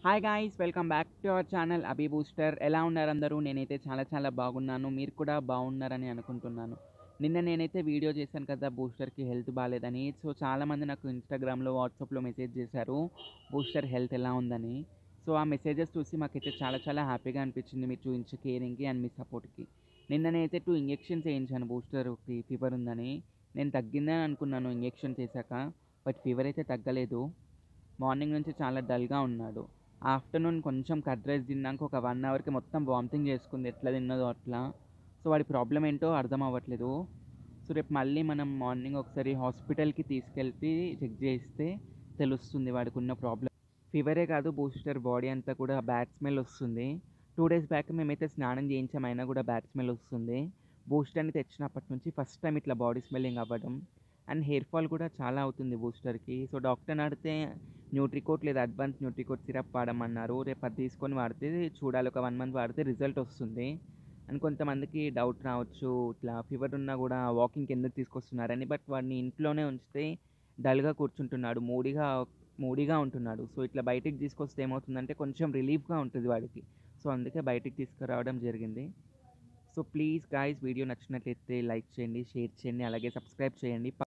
hi guys welcome back to our channel Abhi booster ఎలా ఉన్నారు అందరూ నేనైతే చాలా చాలా బాగున్నాను మీరు కూడా బాగున్నారని అనుకుంటున్నాను నిన్న నేనైతే వీడియో చేశాను కదా బూస్టర్కి హెల్త్ బాగాలేదని సో చాలామంది నాకు ఇన్స్టాగ్రామ్లో వాట్సాప్లో మెసేజ్ చేశారు బూస్టర్ హెల్త్ ఎలా ఉందని సో ఆ మెసేజెస్ చూసి మాకైతే చాలా చాలా హ్యాపీగా అనిపించింది మీరు చూపించే కేరింగ్కి అండ్ మీ సపోర్ట్కి నిన్న నేనైతే టూ ఇంజెక్షన్స్ వేయించాను బూస్టర్కి ఫీవర్ ఉందని నేను తగ్గిందని అనుకున్నాను ఇంజెక్షన్ చేశాక బట్ ఫీవర్ అయితే తగ్గలేదు మార్నింగ్ నుంచి చాలా డల్గా ఉన్నాడు ఆఫ్టర్నూన్ కొంచెం కట్ రైస్ తిన్నాక ఒక వన్ అవర్కి మొత్తం వామిటింగ్ చేసుకుంది ఎట్లా తిన్నదో అట్లా సో వాడి ప్రాబ్లం ఏంటో అర్థం అవ్వట్లేదు సో రేపు మళ్ళీ మనం మార్నింగ్ ఒకసారి హాస్పిటల్కి తీసుకెళ్ళి చెక్ చేస్తే తెలుస్తుంది వాడికి ఉన్న ప్రాబ్లం ఫీవరే కాదు బూస్టర్ బాడీ అంతా కూడా బ్యాడ్ స్మెల్ వస్తుంది టూ డేస్ బ్యాక్ మేమైతే స్నానం చేయించాం అయినా కూడా బ్యాడ్ స్మెల్ వస్తుంది బూస్టర్ని తెచ్చినప్పటి నుంచి ఫస్ట్ టైం ఇట్లా బాడీ స్మెల్లింగ్ అవ్వడం అండ్ హెయిర్ ఫాల్ కూడా చాలా అవుతుంది బూస్టర్కి సో డాక్టర్ని అడిగితే న్యూట్రికోట్ లేదా అడ్వాన్స్ న్యూట్రికోట్ సిరప్ వాడమన్నారు రేపు అది తీసుకొని వాడితే చూడాలి ఒక వన్ మంత్ వాడితే రిజల్ట్ వస్తుంది అండ్ కొంతమందికి డౌట్ రావచ్చు ఇట్లా ఫీవర్ ఉన్నా కూడా వాకింగ్కి ఎందుకు తీసుకొస్తున్నారని బట్ వాడిని ఇంట్లోనే ఉంచితే డల్గా కూర్చుంటున్నాడు మూడిగా మూడిగా ఉంటున్నాడు సో ఇట్లా బయటికి తీసుకొస్తే ఏమవుతుందంటే కొంచెం రిలీఫ్గా ఉంటుంది వాడికి సో అందుకే బయటికి తీసుకురావడం జరిగింది సో ప్లీజ్ గాయస్ వీడియో నచ్చినట్లయితే లైక్ చేయండి షేర్ చేయండి అలాగే సబ్స్క్రైబ్ చేయండి